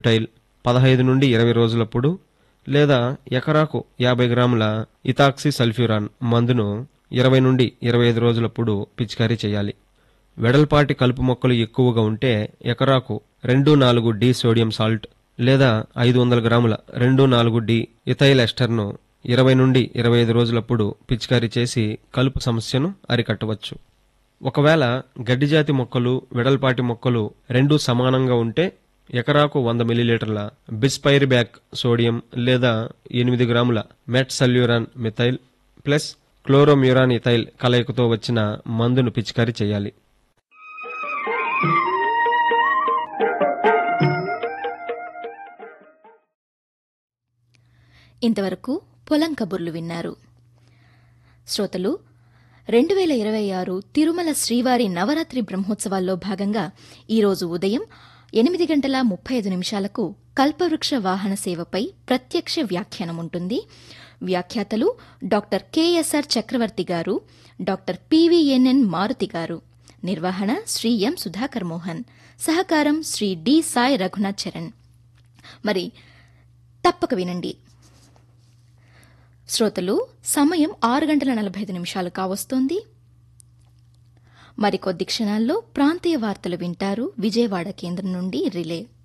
tile పదహైదు నుండి ఇరవై రోజులప్పుడు లేదా ఎకరాకు యాభై గ్రాముల ఇతాక్సి సల్ఫ్యూరాన్ మందును ఇరవై నుండి ఇరవై ఐదు రోజులప్పుడు పిచికారీ చేయాలి వెడల్పాటి కలుపు మొక్కలు ఎక్కువగా ఉంటే ఎకరాకు రెండు నాలుగు డి సోడియం సాల్ట్ లేదా ఐదు వందల గ్రాముల రెండు నాలుగు డి ఇథైల్ ఎస్టర్ను ఇరవై నుండి ఇరవై ఐదు రోజులప్పుడు పిచికారీ చేసి కలుపు సమస్యను అరికట్టవచ్చు ఒకవేళ గడ్డి జాతి మొక్కలు వెడల్పాటి మొక్కలు రెండూ సమానంగా ఉంటే ఎకరాకు వంద మిల్లీలీటర్ల బిస్పైర్ బ్యాక్ సోడియం లేదా ఎనిమిది గ్రాముల metsulfuron methyl plus chlorimuron ethyl కలయికతో వచ్చిన మందును పిచికారీ చేయాలి ఇంతవరకు పొలం కబుర్లు విన్నారు శ్రోతలు రెండు వేల ఇరవై ఆరు తిరుమల శ్రీవారి నవరాత్రి బ్రహ్మోత్సవాల్లో భాగంగా ఈరోజు ఉదయం ఎనిమిది గంటల ముప్పై ఐదు నిమిషాలకు కల్పవృక్ష వాహన సేవపై ప్రత్యక్ష వ్యాఖ్యానం ఉంటుంది వ్యాఖ్యాతలు డాక్టర్ కెఎస్ఆర్ చక్రవర్తి గారు డాక్టర్ పివిఎన్ఎన్ మారుతి గారు నిర్వహణ శ్రీ ఎం సుధాకర్ మోహన్ సహకారం శ్రీ డి సాయి రఘునాథ్ చరణ్ మరి తప్పక వినండి శ్రోతలు సమయం ఆరు గంటల నలభై ఐదు నిమిషాలు కావస్తోంది మరికొద్ది క్షణాల్లో ప్రాంతీయ వార్తలు వింటారు విజయవాడ కేంద్రం నుండి రిలే